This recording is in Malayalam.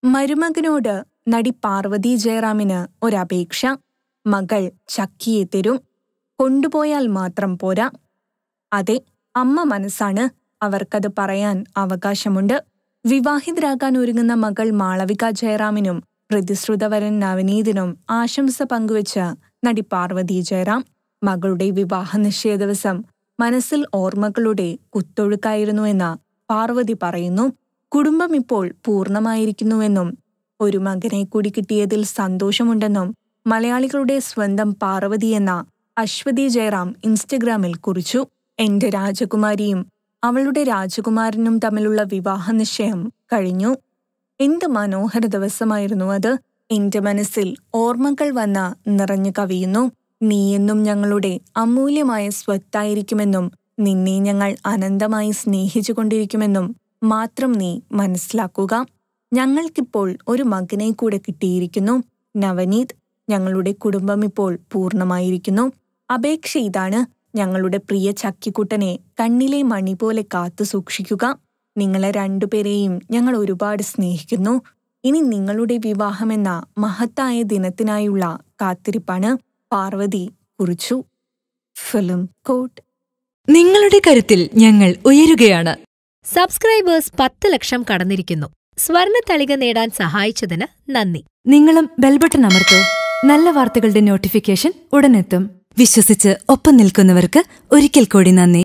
മരുമകനോട് നടി പാർവതി ജയറാമിന് ഒരപേക്ഷ മകൾ ചക്കിയെ തരും കൊണ്ടുപോയാൽ മാത്രം പോരാ അതെ അമ്മ മനസ്സാണ് അവർക്കത് പറയാൻ അവകാശമുണ്ട് വിവാഹിതരാകാൻ ഒരുങ്ങുന്ന മകൾ മാളവിക ജയറാമിനും പ്രതിശ്രുതവരൻ നവനീതിനും ആശംസ പങ്കുവച്ച് നടി പാർവതി ജയറാം മകളുടെ വിവാഹ നിശ്ചയ ദിവസം മനസ്സിൽ ഓർമ്മകളുടെ കുത്തൊഴുക്കായിരുന്നുവെന്ന് പാർവതി പറയുന്നു കുടുംബം ഇപ്പോൾ പൂർണ്ണമായിരിക്കുന്നുവെന്നും ഒരു മകനെ കൂടി കിട്ടിയതിൽ സന്തോഷമുണ്ടെന്നും മലയാളികളുടെ സ്വന്തം പാർവതി എന്ന അശ്വതി ജയറാം ഇൻസ്റ്റഗ്രാമിൽ കുറിച്ചു എന്റെ രാജകുമാരിയും അവളുടെ രാജകുമാരനും തമ്മിലുള്ള വിവാഹ നിശ്ചയം കഴിഞ്ഞു എന്ത് മനോഹര ദിവസമായിരുന്നു അത് എന്റെ മനസ്സിൽ ഓർമ്മകൾ വന്ന് നിറഞ്ഞു കവിയുന്നു നീയെന്നും ഞങ്ങളുടെ അമൂല്യമായ സ്വത്തായിരിക്കുമെന്നും നിന്നെ ഞങ്ങൾ അനന്തമായി സ്നേഹിച്ചുകൊണ്ടിരിക്കുമെന്നും മാത്രം നീ മനസ്സിലാക്കുക ഞങ്ങൾക്കിപ്പോൾ ഒരു മകനെ കൂടെ കിട്ടിയിരിക്കുന്നു നവനീത് ഞങ്ങളുടെ കുടുംബം ഇപ്പോൾ പൂർണ്ണമായിരിക്കുന്നു അപേക്ഷ ഇതാണ് ഞങ്ങളുടെ പ്രിയ ചക്കിക്കുട്ടനെ കണ്ണിലെ മണി പോലെ കാത്തു സൂക്ഷിക്കുക നിങ്ങളെ രണ്ടുപേരെയും ഞങ്ങൾ ഒരുപാട് സ്നേഹിക്കുന്നു ഇനി നിങ്ങളുടെ വിവാഹമെന്ന മഹത്തായ ദിനത്തിനായുള്ള കാത്തിരിപ്പാണ് പാർവതി കുറിച്ചു ഫിലിം കോട്ട് നിങ്ങളുടെ കരുത്തിൽ ഞങ്ങൾ ഉയരുകയാണ് സബ്സ്ക്രൈബേഴ്സ് പത്ത് ലക്ഷം കടന്നിരിക്കുന്നു സ്വർണ തളിക നേടാൻ സഹായിച്ചതിന് നന്ദി നിങ്ങളും ബെൽബട്ടൺ അമർത്തോ നല്ല വാർത്തകളുടെ നോട്ടിഫിക്കേഷൻ ഉടനെത്തും വിശ്വസിച്ച് ഒപ്പം നിൽക്കുന്നവർക്ക് ഒരിക്കൽ കൂടി നന്ദി